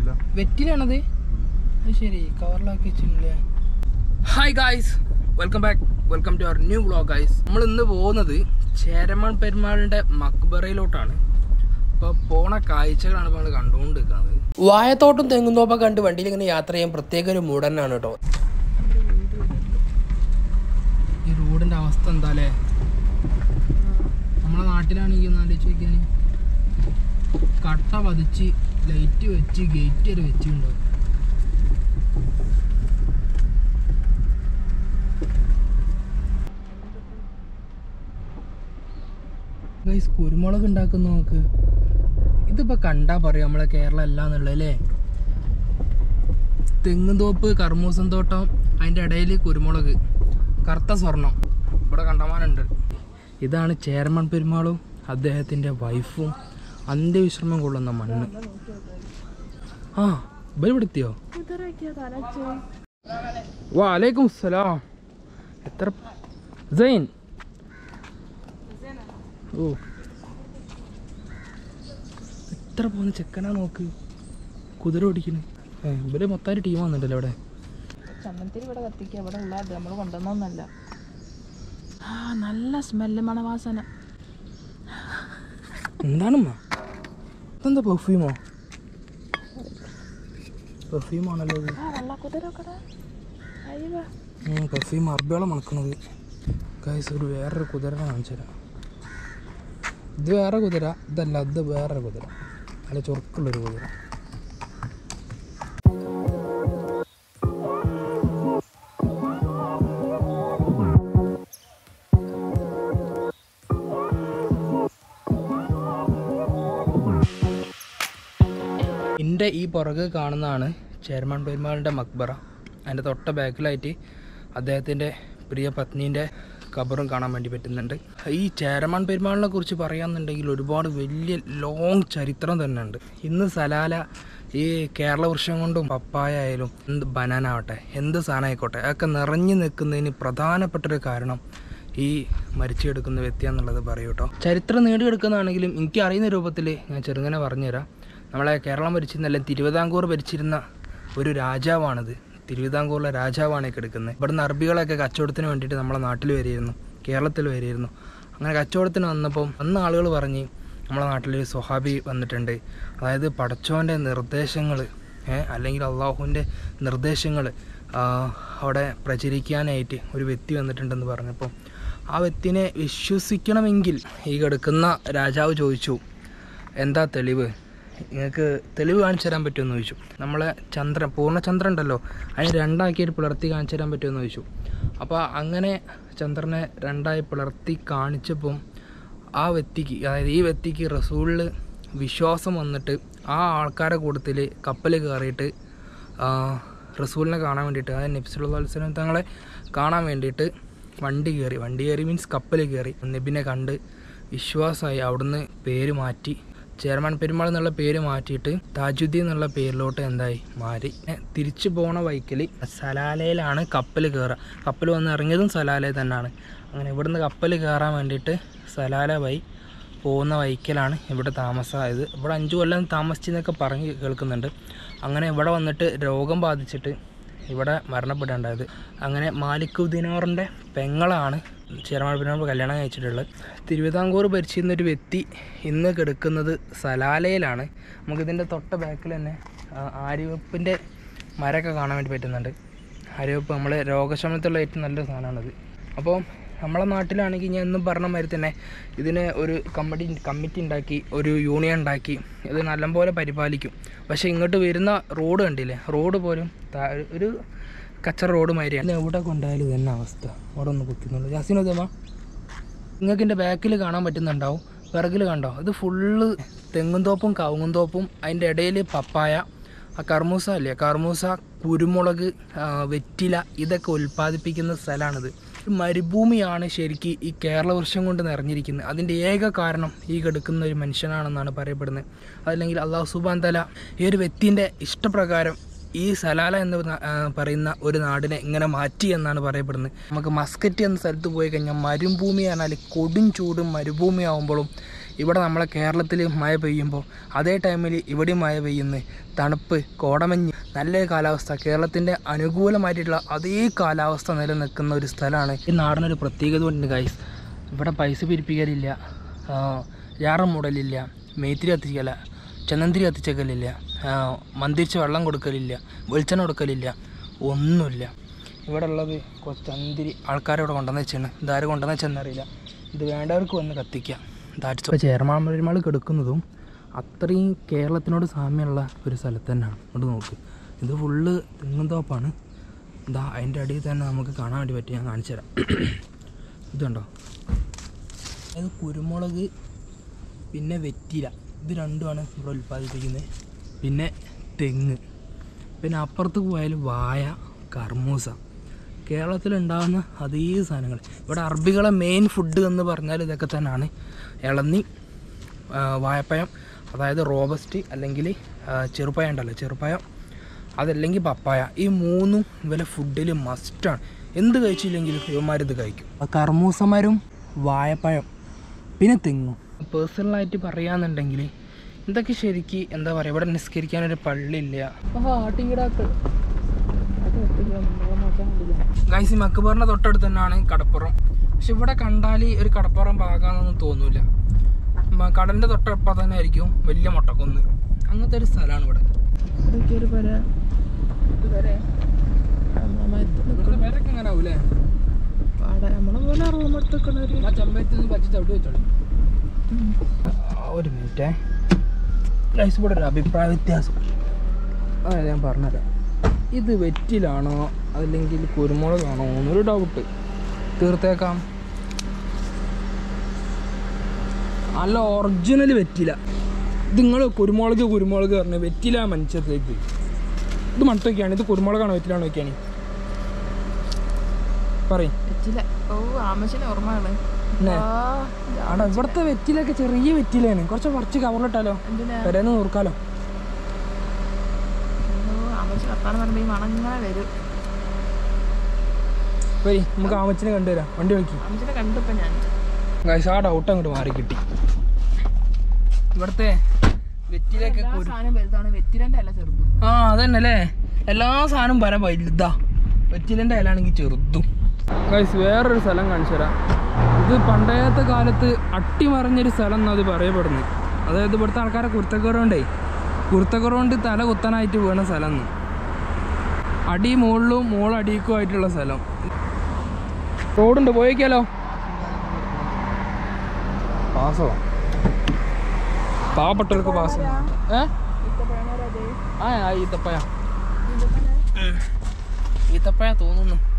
വെറ്റില വെറ്റിലാണത് അത് ശരി കവറിലാക്കി വെച്ചിട്ടില്ലേ hi guys welcome back welcome to our new vlog guys നമ്മൾ ഇന്ന് പോകുന്നത് ചേരമൺ പെരുമാളിന്റെ മക്ബറയിലോട്ടാണ് അപ്പോൾ പോണ കാഴ്ചകളാണ് ഇപ്പോൾ നമ്മൾ കണ്ടുകൊണ്ടിരിക്കുന്നത് വായത്തോട്ടും തെങ്ങുന്തോപ്പം കണ്ട് വണ്ടിയിൽ ഇങ്ങനെ യാത്ര ചെയ്യാൻ പ്രത്യേക ഒരു മൂടനാണ് കേട്ടോ ഈ റോഡിന്റെ അവസ്ഥ എന്താ അല്ലേ നമ്മളെ നാട്ടിലാണെങ്കിൽ ഒന്ന് ആലോചിച്ച് നോക്കിയാൽ കട്ട പതിച്ച് ലൈറ്റ് വെച്ച് ഗേറ്റ് വരെ വെച്ചിട്ടുണ്ടാവും ഗൈസ് കുരുമുളക് ഉണ്ടാക്കുന്ന നോക്ക് ഇതിപ്പോ കണ്ടാ പറയാം നമ്മളെ കേരളം അല്ല എന്നുള്ളല്ലേ തെങ്ങും തോപ്പ് കർമ്മൂസം തോട്ടം അതിൻ്റെ ഇടയിൽ കുരുമുളക് കറുത്ത സ്വർണം ഇവിടെ കണ്ടമാനുണ്ട് ഇതാണ് ചേരമൺ പെരുമാളും അദ്ദേഹത്തിൻ്റെ വൈഫും അന്ത്യവിശ്രമം കൊള്ളുന്ന മണ്ണ് ആ ബലപ്പെടുത്തിയോ വാലേക്കും സലാം എത്ര സൈൻ ഓ എത്ര പോകുന്ന ചെക്കനാ നോക്ക് കുതിര ഓടിക്കുന്നു ഏ ഇവര് മൊത്തം ടീം വന്നിട്ടല്ലോ ഇവിടെ ചമ്മന്തിരി ഇവിടെ കത്തിക്കുക ഇവിടെ ഉള്ളത് നമ്മൾ കൊണ്ടുവന്നൊന്നല്ല ആ നല്ല സ്മെല്ല് മണവാസന എന്താണമ്മ ഇതെന്താ പെർഫ്യൂമോ പെർഫ്യൂം ആണല്ലോ ഇത് ആ വെള്ളക്കുതിര ഒക്കെ അയ്യോ പെർഫ്യൂം അറബിയോളം മണക്കണത് ഗൈസ് ഒരു വേറൊരു കുതിര കാണിച്ചു തരാം ഇത് വേറെ കുതിര ഇതല്ല ഇത് വേറൊരു കുതിര നല്ല ചൊറുക്കുള്ളൊരു കുതിര എൻ്റെ ഈ പുറകെ കാണുന്നതാണ് ചേരമാൻ പെരുമാളിൻ്റെ മക്ബറ അതിൻ്റെ തൊട്ട ബാക്കിലായിട്ട് അദ്ദേഹത്തിൻ്റെ പ്രിയ പത്നീൻ്റെ ഖബറും കാണാൻ വേണ്ടി പറ്റുന്നുണ്ട് ഈ ചേരമാൻ പെരുമാളിനെ കുറിച്ച് പറയാന്നുണ്ടെങ്കിൽ ഒരുപാട് വലിയ ലോങ് ചരിത്രം തന്നെ ഉണ്ട് ഇന്ന് സലാല ഈ കേരള വൃക്ഷം കൊണ്ടും പപ്പായ ആയാലും എന്ത് ബനാന ആവട്ടെ എന്ത് സാധനം ആയിക്കോട്ടെ അതൊക്കെ നിറഞ്ഞു നിൽക്കുന്നതിന് പ്രധാനപ്പെട്ടൊരു കാരണം ഈ മരിച്ചെടുക്കുന്ന വ്യക്തിയാന്നുള്ളത് പറയൂ കേട്ടോ ചരിത്രം നേടിയെടുക്കുന്നതാണെങ്കിലും എനിക്ക് അറിയുന്ന രൂപത്തിൽ ഞാൻ ചെറുങ്ങനെ പറഞ്ഞുതരാം നമ്മളെ കേരളം ഭരിച്ചിരുന്നല്ല തിരുവിതാംകൂർ ഭരിച്ചിരുന്ന ഒരു രാജാവാണിത് തിരുവിതാംകൂറിലെ രാജാവാണ് ഈ കിടക്കുന്നത് ഇവിടുന്ന് അറബികളൊക്കെ കച്ചവടത്തിന് വേണ്ടിയിട്ട് നമ്മളെ നാട്ടിൽ വരികയായിരുന്നു കേരളത്തിൽ വരികയായിരുന്നു അങ്ങനെ കച്ചവടത്തിന് വന്നപ്പം അന്ന് ആളുകൾ പറഞ്ഞ് നമ്മളെ നാട്ടിലൊരു സ്വഹാബി വന്നിട്ടുണ്ട് അതായത് പടച്ചോൻ്റെ നിർദ്ദേശങ്ങൾ അല്ലെങ്കിൽ അള്ളാഹുവിൻ്റെ നിർദ്ദേശങ്ങൾ അവിടെ പ്രചരിക്കാനായിട്ട് ഒരു വ്യക്തി വന്നിട്ടുണ്ടെന്ന് പറഞ്ഞപ്പോൾ ആ വ്യക്തിനെ വിശ്വസിക്കണമെങ്കിൽ ഈ കിടക്കുന്ന രാജാവ് ചോദിച്ചു എന്താ തെളിവ് നിങ്ങൾക്ക് തെളിവ് കാണിച്ചു തരാൻ പറ്റുമെന്ന് ചോദിച്ചു നമ്മളെ ചന്ദ്രൻ പൂർണ്ണചന്ദ്രൻ ഉണ്ടല്ലോ അതിനെ രണ്ടാക്കിയിട്ട് പിളർത്തി കാണിച്ചു തരാൻ പറ്റുമെന്ന് ചോദിച്ചു അപ്പോൾ അങ്ങനെ ചന്ദ്രനെ രണ്ടായി പിളർത്തി കാണിച്ചപ്പം ആ വ്യക്തിക്ക് അതായത് ഈ വ്യക്തിക്ക് റസൂളിൽ വിശ്വാസം വന്നിട്ട് ആ ആൾക്കാരെ കൂട്ടത്തിൽ കപ്പൽ കയറിയിട്ട് ആ, റസൂലിനെ കാണാൻ വേണ്ടിയിട്ട് അതായത് നബ്സുല്ലാ വസ്ലം തങ്ങളെ കാണാൻ വേണ്ടിയിട്ട് വണ്ടി കയറി വണ്ടി കയറി മീൻസ് കപ്പൽ കയറി നബിനെ കണ്ട് വിശ്വാസമായി അവിടുന്ന് പേര് മാറ്റി ചേർമാൻ പെരുമാൾ എന്നുള്ള പേര് മാറ്റിയിട്ട് താജുദ്ദീൻ എന്നുള്ള പേരിലോട്ട് എന്തായി മാറി പിന്നെ തിരിച്ചു പോണ വൈക്കൽ സലാലയിലാണ് കപ്പൽ കയറുക കപ്പൽ വന്ന് ഇറങ്ങിയതും സലാലയിൽ തന്നെയാണ് അങ്ങനെ ഇവിടുന്ന് കപ്പൽ കയറാൻ വേണ്ടിയിട്ട് സലാല വഴി പോകുന്ന വൈക്കലാണ് ഇവിടെ താമസമായത് ഇവിടെ അഞ്ച് കൊല്ലം താമസിച്ചെന്നൊക്കെ പറഞ്ഞ് കേൾക്കുന്നുണ്ട് അങ്ങനെ ഇവിടെ വന്നിട്ട് രോഗം ബാധിച്ചിട്ട് ഇവിടെ മരണപ്പെടേണ്ടത് അങ്ങനെ മാലിക് ദിനാറിൻ്റെ പെങ്ങളാണ് ചേരമാൻ പെരുമാൾ കല്യാണം കഴിച്ചിട്ടുള്ളത് തിരുവിതാംകൂർ ഭരിച്ചിരുന്ന ഒരു വ്യക്തി ഇന്ന് കിടക്കുന്നത് സലാലയിലാണ് നമുക്കിതിൻ്റെ തൊട്ട ബാക്കിൽ തന്നെ ആ, ആര്യവെപ്പിൻ്റെ മരമൊക്കെ കാണാൻ വേണ്ടി പറ്റുന്നുണ്ട് ആര്യവെപ്പ് നമ്മളെ രോഗശമനത്തിലുള്ള ഏറ്റവും നല്ലൊരു സാധനമാണിത് അപ്പോൾ നമ്മളെ നാട്ടിലാണെങ്കിൽ ഞാൻ എന്നും പറഞ്ഞ മാതിരി തന്നെ ഇതിന് ഒരു കമ്മിറ്റി കമ്മിറ്റി ഉണ്ടാക്കി ഒരു യൂണിയൻ ഉണ്ടാക്കി ഇത് നല്ലപോലെ പരിപാലിക്കും പക്ഷേ ഇങ്ങോട്ട് വരുന്ന റോഡ് കണ്ടില്ലേ റോഡ് പോലും താ- ഒരു കച്ചറ റോഡ് മാതിരിയാണ് ഇത് എവിടെ കൊണ്ടായാലും ഇതന്നെ അവസ്ഥ അവിടെ ഒന്ന് കുത്തുന്നുള്ളൂ ജാസിനോദമ നിങ്ങൾക്ക് എൻ്റെ ബാക്കിൽ കാണാൻ പറ്റുന്നുണ്ടാവും പിറകിൽ കണ്ടോ ഇത് ഫുള്ള് തെങ്ങുംതോപ്പും കവുങ്ങുംതോപ്പും അതിൻ്റെ ഇടയിൽ പപ്പായ ആ കർമൂസ അല്ലേ കർമൂസ കുരുമുളക് ആ, വെറ്റില ഇതൊക്കെ ഉൽപ്പാദിപ്പിക്കുന്ന സ്ഥലമാണിത് ഒരു മരുഭൂമിയാണ് ശരിക്ക് ഈ കേരള വൃക്ഷം കൊണ്ട് നിറഞ്ഞിരിക്കുന്നത് അതിൻ്റെ ഏക കാരണം ഈ കിടക്കുന്ന ഒരു മനുഷ്യനാണെന്നാണ് പറയപ്പെടുന്നത് അതല്ലെങ്കിൽ അള്ളാഹു സുബാൻ തല ഈ ഒരു വ്യക്തിൻ്റെ ഇഷ്ടപ്രകാരം ഈ സലാല എന്ന് പറഞ്ഞ, ആ, പറയുന്ന ഒരു നാടിനെ ഇങ്ങനെ മാറ്റി എന്നാണ് പറയപ്പെടുന്നത് നമുക്ക് മസ്കറ്റ് എന്ന സ്ഥലത്ത് പോയി കഴിഞ്ഞാൽ മരുഭൂമി പറഞ്ഞാൽ കൊടും ചൂടും മരുഭൂമി ആകുമ്പോഴും ഇവിടെ നമ്മളെ കേരളത്തിൽ മഴ പെയ്യുമ്പോൾ അതേ ടൈമിൽ ഇവിടെയും മഴ പെയ്യുന്നു തണുപ്പ് കോടമഞ്ഞ് നല്ല കാലാവസ്ഥ കേരളത്തിൻ്റെ അനുകൂലമായിട്ടുള്ള അതേ കാലാവസ്ഥ നിലനിൽക്കുന്ന ഒരു സ്ഥലമാണ് ഈ നാടിനൊരു പ്രത്യേകത ഉണ്ട് ഗൈസ് ഇവിടെ പൈസ പിരിപ്പിക്കലില്ല ആ, യാറം മൂടലില്ല മേത്തിരി കത്തിക്കല ചന്ദന്തിരി കത്തിച്ചേക്കലില്ല ആ, മന്ദിരിച്ച് വെള്ളം കൊടുക്കലില്ല വെളിച്ചെണ്ണ കൊടുക്കലില്ല ഒന്നുമില്ല ഇവിടെ ഉള്ളത് കുറച്ച് ചന്തിരി ആൾക്കാരെ ഇവിടെ കൊണ്ടുവന്ന് വെച്ചാണ് ഇതാരും കൊണ്ടുവന്ന് വെച്ചെന്നറിയില്ല ഇത് വേണ്ടവർക്ക് വന്ന് കത്തിക്കാം ദാറ്റ്സ് ഇപ്പോൾ ചേർമാൻ പെരുമാൾ കെടുക്കുന്നതും അത്രയും കേരളത്തിനോട് സാമ്യമുള്ള ഒരു സ്ഥലത്ത് തന്നെയാണ് ഇവിടെ നോക്ക് ഇത് ഫുള്ള് തെങ്ങുന്തോപ്പാണ് ഇതാ അതിൻ്റെ അടിയിൽ തന്നെ നമുക്ക് കാണാൻ വേണ്ടി പറ്റും ഞാൻ കാണിച്ചു തരാം ഇതുണ്ടോ ഇത് കുരുമുളക് പിന്നെ വെറ്റില ഇത് രണ്ടുമാണ് ഇവിടെ ഉൽപ്പാദിപ്പിക്കുന്നത് പിന്നെ തെങ്ങ് പിന്നെ അപ്പുറത്ത് പോയാൽ വായ കർമൂസ കേരളത്തിലുണ്ടാകുന്ന അതേ സാധനങ്ങൾ ഇവിടെ അറബികളെ മെയിൻ ഫുഡ് എന്ന് പറഞ്ഞാൽ ഇതൊക്കെ തന്നെയാണ് ഇളന്നി ആ, വാഴപ്പഴം അതായത് റോബസ്റ്റ് അല്ലെങ്കിൽ ആ, ചെറുപഴം ഉണ്ടല്ലോ ചെറുപഴം അതല്ലെങ്കിൽ പപ്പായ ഈ മൂന്നും ഇവരെ ഫുഡിൽ മസ്റ്റാണ് എന്ത് കഴിച്ചില്ലെങ്കിലും ഇവന്മാരിത് കഴിക്കും ആ കർമൂസമരും വാഴപ്പഴം പിന്നെ തെങ്ങും പേഴ്സണലായിട്ട് പറയാന്നുണ്ടെങ്കിൽ ഇതൊക്കെ ശരിക്ക് എന്താ പറയുക ഇവിടെ നിസ്കരിക്കാനൊരു പള്ളിയില്ല ആ ആട്ടിങ്കിടാക്കൾ അത് കത്തിക്കാൻ നമ്മളെ നോക്കാൻ കണ്ടില്ല ഗൈസ് മക്കബറിൻ്റെ തൊട്ടടുത്ത് തന്നെയാണ് കടപ്പുറം പക്ഷെ ഇവിടെ കണ്ടാൽ ഒരു കടപ്പുറം ഭാഗമാണെന്നൊന്നും തോന്നൂല മ- കടലിൻ്റെ തൊട്ടപ്പം തന്നെ ആയിരിക്കും വലിയ മുട്ടക്കൊന്ന് അങ്ങനത്തെ ഒരു സ്ഥലമാണ് ഇവിടെ ഇവിടെയൊക്കെ ഒരു പര ഇത് വരെ ഇവിടുത്തെ പേരൊക്കെ എങ്ങനെ ആവൂലേ പാടെ നമ്മളെ പോലെ റൂമെടുത്തേക്കണ ഒരു ആ ചമ്പരത്തിൽ നിന്ന് പച്ച ചവിട്ടി വെച്ചോളൂ ഒരു മിനിറ്റേ ഗൈസ് ഇവിടെ ഒരു അഭിപ്രായ വ്യത്യാസം അതായത് ഞാൻ പറഞ്ഞുതരാം ഇത് വെറ്റിലാണോ അല്ലെങ്കിൽ കുരുമുളകാണോ എന്നൊരു ഡൗട്ട് തീർത്തേക്കാം അല്ല ഒറിജിനൽ വെറ്റില ഇത് നിങ്ങൾ കുരുമുളക് കുരുമുളക് പറഞ്ഞു വെറ്റില മനുഷ്യത്തേക്ക് ഇത് മട്ടൊക്കെയാണ് ഇത് കുരുമുളകാണോ വെറ്റിലാണോ ഒക്കെയാണ് പറയും വെച്ചില്ല ഓ ആമശന് ഓർമ്മയാണ് പിന്നെ? ആ, ആടാ ഇവിടുത്തെ വെറ്റിലൊക്കെ ചെറിയ വെറ്റിലാണ് കുറച്ച് കുറച്ച് കവറിലിട്ടാലോ എന്തിനാ വരാന്ന് നോർക്കാലോ ഓ ആമശൻ വർത്താനം പറയുമ്പോ ഈ മണം ഇങ്ങനെ വരും വരി നമുക്ക് ആമച്ചിനെ കണ്ടുവരാം വണ്ടി നോക്കി ആമശനെ കണ്ടപ്പോ ഞാൻ ഗൈസ് ആ ഡൗട്ട് അങ്ങോട്ട് മാറി കിട്ടി ഇവിടുത്തെ വെറ്റിലൊക്കെ എല്ലാ കുരു സാധനം വലുതാണ് വെറ്റിലന്റെ അല്ല ചെറുതും ആ അതന്നെ അല്ലേ എല്ലാ സാധനവും വര വലുതാ വെറ്റിലിൻ്റെ ഇലാണെങ്കിൽ ചെറുതും ഗൈസ് വേറൊരു സ്ഥലം കാണിച്ചു തരാം ഇത് പണ്ടത്തെ കാലത്ത് അട്ടിമറിഞ്ഞൊരു സ്ഥലം എന്നാ അത് പറയപ്പെടുന്നു അതായത് ഇവിടുത്തെ ആൾക്കാരെ കുരുത്തക്കറുകൊണ്ടേ കുരുത്തക്കറുകൊണ്ട് തല കുത്താനായിട്ട് വീണ സ്ഥലം എന്ന് അടി മുകളിലും മുകളടിക്കും ആയിട്ടുള്ള സ്ഥലം റോഡുണ്ട് പോയേക്കാലോ പാസോ പാവപ്പെട്ടവർക്ക് പാസ് ഏ ആ ആ, ഈത്തപ്പഴ ഈത്തപ്പഴ തോന്നുന്നു